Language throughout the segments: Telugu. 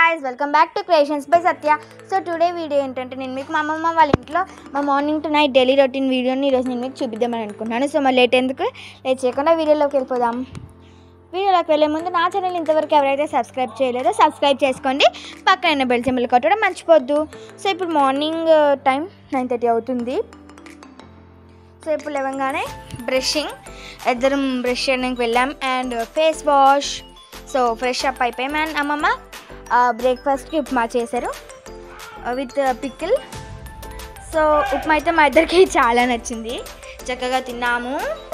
guys welcome back to creations by Satya so today video ఏంటంటే నేను మీకు మా అమ్మమ్మ వాళ్ళ ఇంట్లో మా morning to night daily routine వీడియోని ఈరోజు నేను మీకు చూపిద్దామని అనుకుంటున్నాను సో మరి లేట్ ఎందుకు లేట్ చేయకుండా వీడియోలోకి వెళ్ళిపోదాం వీడియోలోకి వెళ్ళే ముందు నా ఛానల్ ఇంతవరకు ఎవరైతే సబ్స్క్రైబ్ చేయలేదో సబ్స్క్రైబ్ చేసుకోండి పక్కన బెల్ సింబల్ కొట్టడం మర్చిపోద్దు సో ఇప్పుడు మార్నింగ్ టైం నైన్ థర్టీ అవుతుంది సో ఇప్పుడు లేవగానే బ్రషింగ్ ఇద్దరం బ్రష్ చేయడానికి వెళ్ళాం and face wash so fresh up అయిపోయాం అండ్ అమ్మమ్మ బ్రేక్ఫాస్ట్కి ఉప్మా చేశారు విత్ పికిల్ సో ఉప్మా అయితే మా ఇద్దరికి చాలా నచ్చింది చక్కగా తిన్నాము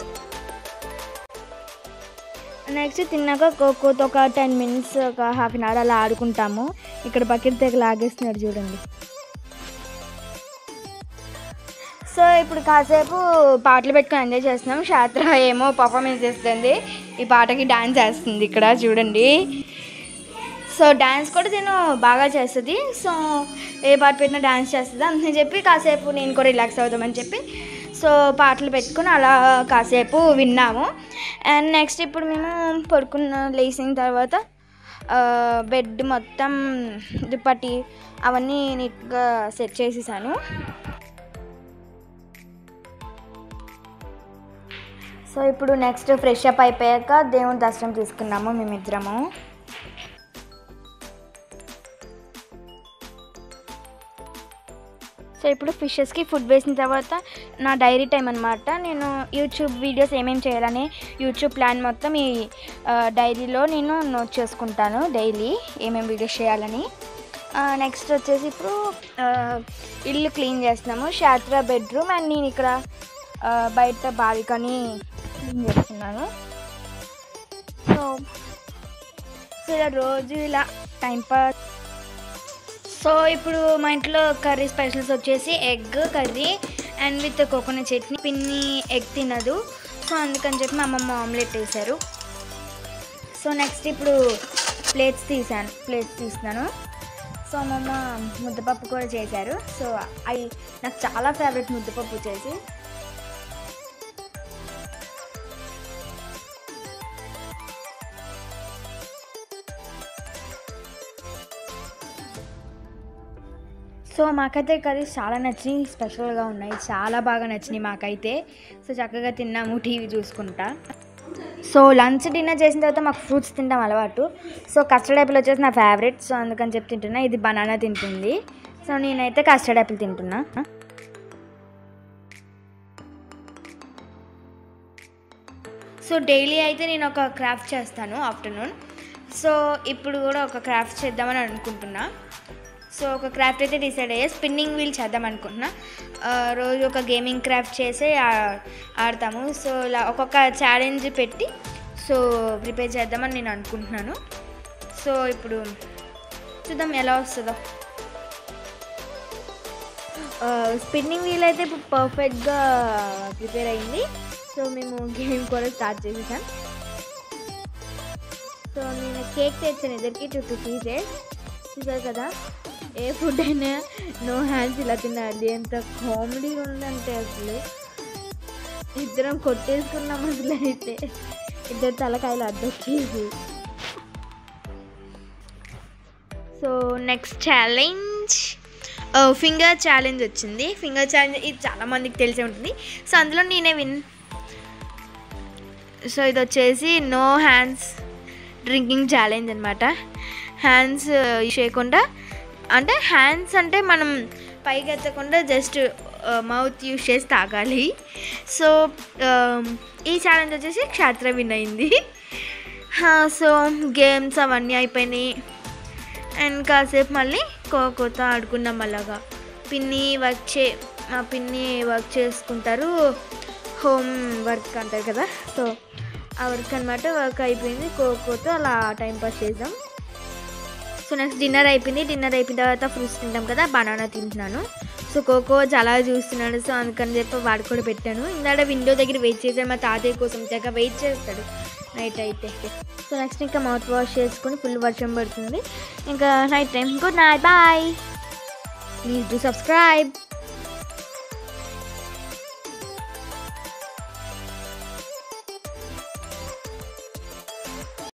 నెక్స్ట్ తిన్నాక కోకోతో ఒక టెన్ మినిట్స్ ఒక హాఫ్ అన్ అవర్ అలా ఆడుకుంటాము ఇక్కడ బకెట్ దగ్గర లాగేస్తున్నాడు చూడండి సో ఇప్పుడు కాసేపు పాటలు పెట్టుకొని ఎంజాయ్ చేస్తున్నాం శాత్ర ఏమో పర్ఫార్మెన్స్ చేస్తుంది ఈ పాటకి డాన్స్ చేస్తుంది ఇక్కడ చూడండి సో డాన్స్ కూడా నేను బాగా చేస్తుంది సో ఏ పాట పెట్టినా డాన్స్ చేస్తుంది అందుకని చెప్పి కాసేపు నేను కూడా రిలాక్స్ అవుదామని చెప్పి సో పాటలు పెట్టుకుని అలా కాసేపు విన్నాము అండ్ నెక్స్ట్ ఇప్పుడు మేము పడుకున్న లేచిన తర్వాత బెడ్ మొత్తం దుప్పటి అవన్నీ నీట్గా సెట్ చేసేసాను సో ఇప్పుడు నెక్స్ట్ ఫ్రెష్ అప్ అయిపోయాక దేవుని దర్శనం తీసుకున్నాము మేమిద్దరము సో ఇప్పుడు ఫిషెస్కి ఫుడ్ వేసిన తర్వాత నా డైరీ టైం అనమాట నేను యూట్యూబ్ వీడియోస్ ఏమేమి చేయాలని యూట్యూబ్ ప్లాన్ మొత్తం ఈ ఆ, డైరీలో నేను నోట్ చేసుకుంటాను డైలీ ఏమేమి వీడియోస్ చేయాలని నెక్స్ట్ వచ్చేసి ఇప్పుడు ఆ, ఇల్లు క్లీన్ చేస్తున్నాము శాత్ర బెడ్రూమ్ అండ్ నేను ఇక్కడ ఆ, బయట బాల్కనీ క్లీన్ చేస్తున్నాను సో సో ఇలా రోజు ఇలా టైం పాస్ సో ఇప్పుడు మా ఇంట్లో కర్రీ స్పెషల్స్ వచ్చేసి egg curry and with coconut chutney పిన్ని ఎగ్ తినదు సో అందుకని చెప్పి మా అమ్మమ్మ ఆమ్లెట్ వేశారు సో నెక్స్ట్ ఇప్పుడు ప్లేట్స్ తీసాను ప్లేట్స్ తీస్తున్నాను సో అమ్మమ్మ ముద్దపప్పు కూడా చేశారు సో అవి నాకు చాలా ఫేవరెట్ ముద్దపప్పు చేసి సో మాకైతే కర్రీస్ చాలా నచ్చినాయి స్పెషల్గా ఉన్నాయి చాలా బాగా నచ్చినాయి మాకైతే సో చక్కగా తిన్నాము టీవీ చూసుకుంటా సో లంచ్ డిన్నర్ చేసిన తర్వాత మాకు ఫ్రూట్స్ తింటాం అలవాటు సో కస్టర్డ్ యాపిల్ వచ్చేసి నా ఫేవరెట్ సో అందుకని చెప్పి తింటున్నా ఇది బనానా తింటుంది సో నేనైతే కస్టర్డ్ యాపిల్ తింటున్నా సో డైలీ అయితే నేను ఒక క్రాఫ్ట్ చేస్తాను ఆఫ్టర్నూన్ సో ఇప్పుడు కూడా ఒక క్రాఫ్ట్ చేద్దామని అనుకుంటున్నా సో ఒక క్రాఫ్ట్ అయితే డిసైడ్ అయ్యే స్పిన్నింగ్ వీల్ చేద్దాం అనుకుంటున్నా ఆ, రోజు ఒక గేమింగ్ క్రాఫ్ట్ చేసి ఆ- ఆడతాము సో ఇలా ఒక్కొక్క ఛాలెంజ్ పెట్టి సో ప్రిపేర్ చేద్దామని నేను అనుకుంటున్నాను సో ఇప్పుడు చూద్దాం ఎలా వస్తుందో స్పిన్నింగ్ వీల్ అయితే ఇప్పుడు పర్ఫెక్ట్గా ప్రిపేర్ అయింది సో మేము గేమ్ కూడా స్టార్ట్ చేసేసాం సో నేను కేక్ తెచ్చాను ఇద్దరికి టూ టూ పీసెస్ చూసారు కదా ఏ ఫుడ్ అయినా నో హ్యాండ్స్ ఇలా తినాలి ఎంత కామెడీగా ఉందంటే అసలు ఇద్దరం కొట్టేసుకున్నాం అసలు అయితే ఇద్దరు తలకాయలు అడ్డొచ్చేసి so next challenge finger challenge వచ్చింది ఫింగర్ ఛాలెంజ్ ఇది చాలా మందికి తెలిసే ఉంటుంది సో అందులో నేనే విన్ సో ఇది వచ్చేసి నో హ్యాండ్స్ డ్రింకింగ్ ఛాలెంజ్ అనమాట హ్యాండ్స్ చేయకుండా అంటే హ్యాండ్స్ అంటే మనం పైకి ఎత్తకుండా జస్ట్ మౌత్ యూస్ చేసి తాగాలి సో ఈ ఛాలెంజ్ వచ్చేసి క్షాత్ర విన్ అయింది సో గేమ్స్ అవన్నీ అయిపోయినాయి అండ్ కాసేపు మళ్ళీ కోకోతో ఆడుకున్నాం అలాగా పిన్ని వర్క్ చే మా పిన్ని వర్క్ చేసుకుంటారు హోమ్ వర్క్ అంటారు కదా సో ఆ వర్క్ అనమాట వర్క్ అయిపోయింది కోకోతో అలా టైం పాస్ చేద్దాం సో నెక్స్ట్ డిన్నర్ అయిపోయింది డిన్నర్ అయిపోయిన తర్వాత ఫ్రూట్స్ తింటాం కదా బనానా తింటున్నాను సో కోకో చాలా చూస్తున్నాడు సో అందుకని చెప్పి వాడు కూడా పెట్టాను ఇందాక విండో దగ్గర వెయిట్ చేశాడు మా తాతయ్య కోసం తెగ వెయిట్ చేస్తాడు నైట్ అయితే సో నెక్స్ట్ ఇంకా మౌత్ వాష్ చేసుకొని ఫుల్ వర్షం పడుతుంది ఇంకా night time good night bye please do subscribe